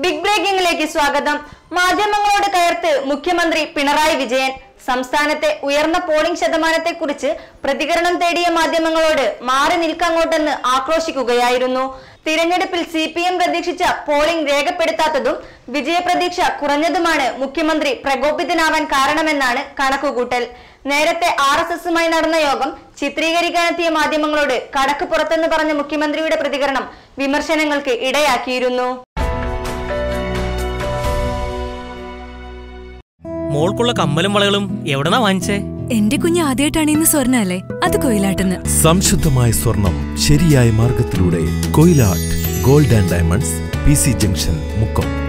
big ബ്രേക്കിംഗിലേക്ക് സ്വാഗതം മാധ്യമങ്ങളോട് കയർത്ത് മുഖ്യമന്ത്രി പിണറായി വിജയൻ സംസ്ഥാനത്തെ ഉയർന്ന പോളിംഗ് ശതമാനത്തെക്കുറിച്ച് പ്രതികരണം തേടിയ മാധ്യമങ്ങളോട് മാറി നിൽക്കങ്ങോട്ടെന്ന് ആക്രോശിക്കുകയായിരുന്നു തിരഞ്ഞെടുപ്പിൽ സി പി എം പ്രതീക്ഷിച്ച പോളിംഗ് രേഖപ്പെടുത്താത്തതും വിജയപ്രതീക്ഷ കുറഞ്ഞതുമാണ് മുഖ്യമന്ത്രി പ്രകോപിതനാവാൻ കാരണമെന്നാണ് കണക്കുകൂട്ടൽ നേരത്തെ ആർ എസ് എസുമായി നടന്ന യോഗം ചിത്രീകരിക്കാനെത്തിയ മാധ്യമങ്ങളോട് കടക്ക് പുറത്തെന്ന് പറഞ്ഞ മുഖ്യമന്ത്രിയുടെ പ്രതികരണം വിമർശനങ്ങൾക്ക് ഇടയാക്കിയിരുന്നു മോൾക്കുള്ള കമ്മലും വളകളും എവിടെന്നാ വാങ്ങിച്ചേ എന്റെ കുഞ്ഞ് ആദ്യമായിട്ടാണ് ഇന്ന് സ്വർണ്ണ അല്ലേ അത് കൊയിലാട്ടെന്ന് സംശുദ്ധമായ സ്വർണം ശരിയായ മാർഗത്തിലൂടെ Koyilatt gold and diamonds P C junction Mukkam